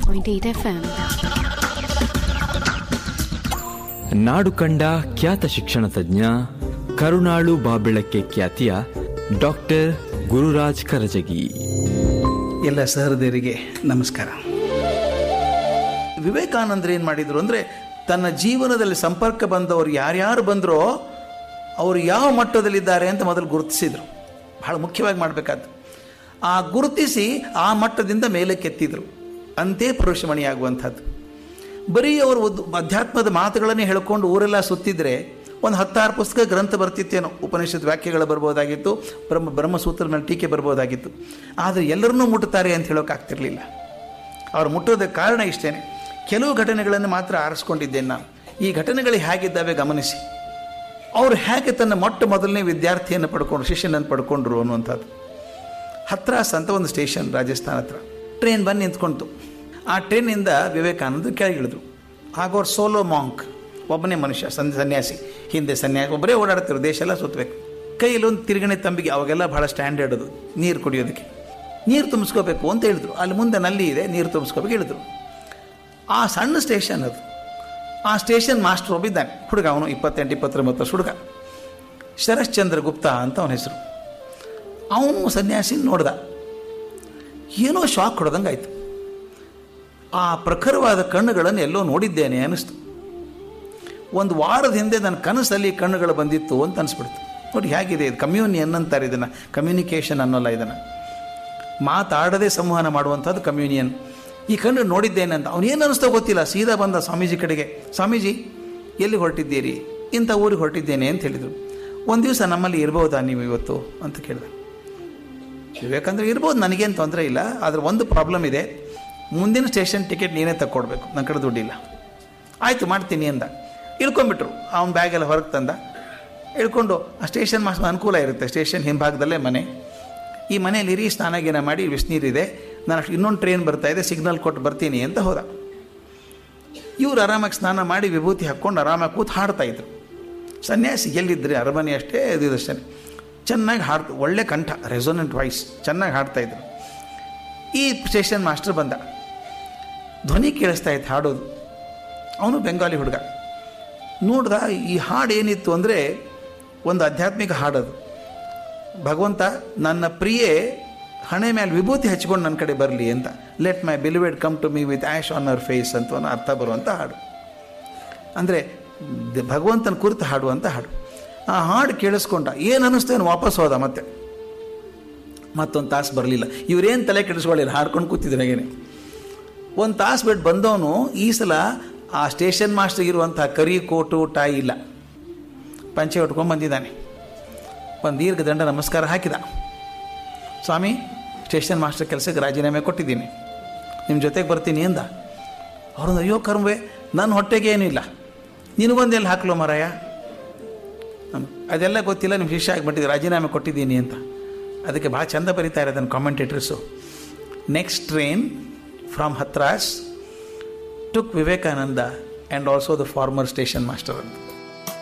90.8 FM. ನಾಡು ಕಂಡ ಖ್ಯಾತ ಶಿಕ್ಷಣ ತಜ್ಞ ಕರುಣಾಳು ಬಾಬೆಳಕ್ಕೆ ಖ್ಯಾತಿಯ ಡಾಕ್ಟರ್ ಗುರುರಾಜ್ ಕರಜಗಿ ಎಲ್ಲ ಸಹೃದಯರಿಗೆ ನಮಸ್ಕಾರ ವಿವೇಕಾನಂದರು ಏನು ಮಾಡಿದರು ಅಂದರೆ ತನ್ನ ಜೀವನದಲ್ಲಿ ಸಂಪರ್ಕ ಬಂದವರು ಯಾರ್ಯಾರು ಬಂದರೋ ಅವರು ಯಾವ ಮಟ್ಟದಲ್ಲಿದ್ದಾರೆ ಅಂತ ಮೊದಲು ಗುರುತಿಸಿದರು ಬಹಳ ಮುಖ್ಯವಾಗಿ ಮಾಡಬೇಕಾದ್ದು ಆ ಗುರುತಿಸಿ ಆ ಮಟ್ಟದಿಂದ ಮೇಲೆ ಕೆತ್ತಿದರು ಅಂತೆ ಪುರುಷಮಣಿಯಾಗುವಂಥದ್ದು ಬರೀ ಅವರು ಒಂದು ಅಧ್ಯಾತ್ಮದ ಮಾತುಗಳನ್ನೇ ಹೇಳ್ಕೊಂಡು ಊರೆಲ್ಲ ಸುತ್ತಿದ್ರೆ ಒಂದು ಹತ್ತಾರು ಪುಸ್ತಕ ಗ್ರಂಥ ಬರ್ತಿತ್ತೇನೋ ಉಪನಿಷತ್ ವ್ಯಾಖ್ಯೆಗಳು ಬರ್ಬೋದಾಗಿತ್ತು ಬ್ರಹ್ಮ ಬ್ರಹ್ಮಸೂತ್ರದ ಮೇಲೆ ಟೀಕೆ ಬರ್ಬೋದಾಗಿತ್ತು ಆದರೆ ಎಲ್ಲರನ್ನೂ ಮುಟ್ಟುತ್ತಾರೆ ಅಂತ ಹೇಳೋಕ್ಕಾಗ್ತಿರ್ಲಿಲ್ಲ ಅವ್ರು ಮುಟ್ಟೋದಕ್ಕೆ ಕಾರಣ ಇಷ್ಟೇ ಕೆಲವು ಘಟನೆಗಳನ್ನು ಮಾತ್ರ ಆರಿಸ್ಕೊಂಡಿದ್ದೇನೆ ನಾನು ಈ ಹ್ಯಾಗಿದ್ದಾವೆ ಹೇಗಿದ್ದಾವೆ ಗಮನಿಸಿ ಅವರು ಹೇಗೆ ತನ್ನ ಮೊಟ್ಟ ಮೊದಲನೇ ವಿದ್ಯಾರ್ಥಿಯನ್ನು ಪಡ್ಕೊಂಡು ಶಿಷ್ಯನನ್ನು ಪಡ್ಕೊಂಡ್ರು ಅನ್ನುವಂಥದ್ದು ಹತ್ರಾಸ್ ಅಂತ ಒಂದು ಸ್ಟೇಷನ್ ರಾಜಸ್ಥಾನ ಹತ್ರ ಟ್ರೈನ್ ಬಂದು ನಿಂತ್ಕೊಂತು ಆ ಟ್ರೈನಿಂದ ವಿವೇಕಾನಂದ ಕೆಳಗಿಳಿದ್ರು ಆಗ ಅವ್ರು ಸೋಲೋ ಮಾಂಕ್ ಒಬ್ಬನೇ ಮನುಷ್ಯ ಸನ್ ಸನ್ಯಾಸಿ ಹಿಂದೆ ಸನ್ಯಾಸಿ ಒಬ್ಬರೇ ಓಡಾಡ್ತಿರು ದೇಶ ಎಲ್ಲ ಸುತ್ತಬೇಕು ಕೈಯಲ್ಲಿ ಒಂದು ತಿರುಗಣೆ ತಂಬಿಗೆ ಅವಾಗೆಲ್ಲ ಭಾಳ ಸ್ಟ್ಯಾಂಡರ್ಡ್ ಅದು ನೀರು ಕುಡಿಯೋದಕ್ಕೆ ನೀರು ತುಂಬಿಸ್ಕೋಬೇಕು ಅಂತ ಹೇಳಿದ್ರು ಅಲ್ಲಿ ಮುಂದೆ ನಲ್ಲಿ ಇದೆ ನೀರು ತುಂಬಿಸ್ಕೋಬೇಕು ಹೇಳಿದ್ರು ಆ ಸಣ್ಣ ಸ್ಟೇಷನ್ ಅದು ಆ ಸ್ಟೇಷನ್ ಮಾಸ್ಟರ್ ಒಬ್ಬಿದ್ದಾನೆ ಹುಡುಗ ಅವನು ಇಪ್ಪತ್ತೆಂಟು ಇಪ್ಪತ್ತೊಂಬತ್ತು ವರ್ಷ ಹುಡುಗ ಶರಶ್ಚಂದ್ರ ಗುಪ್ತಾ ಅಂತ ಅವನ ಹೆಸರು ಅವನು ಸನ್ಯಾಸಿ ನೋಡ್ದ ಏನೋ ಶಾಕ್ ಹೊಡೆದಂಗೆ ಆಯಿತು ಆ ಪ್ರಖರವಾದ ಕಣ್ಣುಗಳನ್ನು ಎಲ್ಲೋ ನೋಡಿದ್ದೇನೆ ಅನ್ನಿಸ್ತು ಒಂದು ವಾರದ ಹಿಂದೆ ನನ್ನ ಕನಸಲ್ಲಿ ಕಣ್ಣುಗಳು ಬಂದಿತ್ತು ಅಂತ ಅನಿಸ್ಬಿಡ್ತು ನೋಡಿ ಹೇಗಿದೆ ಇದು ಕಮ್ಯೂನಿಯನ್ ಅಂತಾರೆ ಇದನ್ನು ಕಮ್ಯುನಿಕೇಷನ್ ಅನ್ನೋಲ್ಲ ಇದನ್ನು ಮಾತಾಡದೆ ಸಂವಹನ ಮಾಡುವಂಥದ್ದು ಕಮ್ಯೂನಿಯನ್ ಈ ಕಣ್ಣು ನೋಡಿದ್ದೇನೆ ಅಂತ ಅವನೇನು ಅನ್ನಿಸ್ತೋ ಗೊತ್ತಿಲ್ಲ ಸೀದಾ ಬಂದ ಸ್ವಾಮೀಜಿ ಕಡೆಗೆ ಸ್ವಾಮೀಜಿ ಎಲ್ಲಿ ಹೊರಟಿದ್ದೀರಿ ಇಂಥ ಊರಿಗೆ ಹೊರಟಿದ್ದೇನೆ ಅಂತ ಹೇಳಿದರು ಒಂದು ದಿವಸ ನಮ್ಮಲ್ಲಿ ಇರ್ಬೋದಾ ನೀವು ಇವತ್ತು ಅಂತ ಕೇಳಿದೆ ವಿವೇಕಂದ್ರೆ ಇರ್ಬೋದು ನನಗೇನು ತೊಂದರೆ ಇಲ್ಲ ಆದರೆ ಒಂದು ಪ್ರಾಬ್ಲಮ್ ಇದೆ ಮುಂದಿನ ಸ್ಟೇಷನ್ ಟಿಕೆಟ್ ನೀನೇ ತಕ್ಕೊಡ್ಬೇಕು ನನ್ನ ಕಡೆ ದುಡ್ಡಿಲ್ಲ ಆಯಿತು ಮಾಡ್ತೀನಿ ಅಂದ ಇಳ್ಕೊಂಬಿಟ್ರು ಅವನ ಬ್ಯಾಗೆಲ್ಲ ಹೊರಗೆ ತಂದ ಇಳ್ಕೊಂಡು ಆ ಸ್ಟೇಷನ್ ಮಾಸ್ ಅನುಕೂಲ ಇರುತ್ತೆ ಸ್ಟೇಷನ್ ಹಿಂಭಾಗದಲ್ಲೇ ಮನೆ ಈ ಮನೆಯಲ್ಲಿ ಇರಿ ಸ್ನಾನ ಗೀನ ಮಾಡಿ ಬಿಸಿನೀರಿದೆ ನಾನು ಇನ್ನೊಂದು ಟ್ರೈನ್ ಬರ್ತಾ ಇದೆ ಸಿಗ್ನಲ್ ಕೊಟ್ಟು ಬರ್ತೀನಿ ಅಂತ ಹೋದ ಇವ್ರು ಆರಾಮಾಗಿ ಸ್ನಾನ ಮಾಡಿ ವಿಭೂತಿ ಹಾಕ್ಕೊಂಡು ಆರಾಮಾಗಿ ಕೂತು ಹಾಡ್ತಾಯಿದ್ರು ಸನ್ಯಾಸಿ ಎಲ್ಲಿದ್ದರೆ ಅರಮನೆ ಅಷ್ಟೇ ಇದು ಅಷ್ಟೇ ಚೆನ್ನಾಗಿ ಹಾಡ್ತು ಒಳ್ಳೆ ಕಂಠ ರೆಸೊನೆಂಟ್ ವಾಯ್ಸ್ ಚೆನ್ನಾಗಿ ಹಾಡ್ತಾಯಿದ್ರು ಈ ಸ್ಟೇಷನ್ ಮಾಸ್ಟರ್ ಬಂದ ಧ್ವನಿ ಕೇಳಿಸ್ತಾ ಇತ್ತು ಹಾಡೋದು ಅವನು ಬೆಂಗಾಲಿ ಹುಡುಗ ನೋಡ್ದ ಈ ಹಾಡು ಏನಿತ್ತು ಅಂದರೆ ಒಂದು ಆಧ್ಯಾತ್ಮಿಕ ಹಾಡೋದು ಭಗವಂತ ನನ್ನ ಪ್ರಿಯೆ ಹಣೆ ಮೇಲೆ ವಿಭೂತಿ ಹಚ್ಕೊಂಡು ನನ್ನ ಕಡೆ ಬರಲಿ ಅಂತ let my beloved come to me with ash on our face ಅಂತ ಒಂದು ಅರ್ಥ ಬರುವಂಥ ಹಾಡು ಅಂದರೆ ಭಗವಂತನ ಕುರಿತು ಹಾಡುವಂಥ ಹಾಡು ಆ ಹಾಡು ಕೇಳಿಸ್ಕೊಂಡ ಏನು ಅನ್ನಿಸ್ತೇನು ವಾಪಸ್ ಹೋದ ಮತ್ತೆ ಮತ್ತೊಂದು ತಾಸು ಬರಲಿಲ್ಲ ಇವರೇನು ತಲೆ ಕೆಡಿಸ್ಕೊಳ್ಳಿಲ್ಲ ಹಾಡ್ಕೊಂಡು ಕೂತಿದ್ರು ಹಾಗೇನೆ ಒಂದು ತಾಸು ಬಿಟ್ಟು ಬಂದವನು ಈ ಸಲ ಆ ಸ್ಟೇಷನ್ ಮಾಸ್ಟರ್ ಇರುವಂಥ ಕರಿ ಕೋಟು ಟಾಯಿ ಇಲ್ಲ ಪಂಚೆ ಉಟ್ಕೊಂಡು ಬಂದಿದ್ದಾನೆ ಒಂದು ದೀರ್ಘ ದಂಡ ನಮಸ್ಕಾರ ಹಾಕಿದ ಸ್ವಾಮಿ ಸ್ಟೇಷನ್ ಮಾಸ್ಟರ್ ಕೆಲಸಕ್ಕೆ ರಾಜೀನಾಮೆ ಕೊಟ್ಟಿದ್ದೀನಿ ನಿಮ್ಮ ಜೊತೆಗೆ ಬರ್ತೀನಿ ಅಂದ ಅವ್ರೊಂದು ಅಯ್ಯೋ ಕರ್ಮವೆ ನನ್ನ ಹೊಟ್ಟೆಗೆ ಏನೂ ಇಲ್ಲ ನಿನಗೊಂದು ಎಲ್ಲಿ ಹಾಕ್ಲೋ ಮರಾಯ ಅದೆಲ್ಲ ಗೊತ್ತಿಲ್ಲ ನಿಮ್ಮ ಶಿಷ್ಯ ಆಗಿಬಿಟ್ಟಿದ್ದು ರಾಜೀನಾಮೆ ಕೊಟ್ಟಿದ್ದೀನಿ ಅಂತ ಅದಕ್ಕೆ ಭಾಳ ಚಂದ ಬರೀತಾ ಇರೋದನ್ನು commentators next train from Hathras took Vivekananda and also the former station master ಅಂತ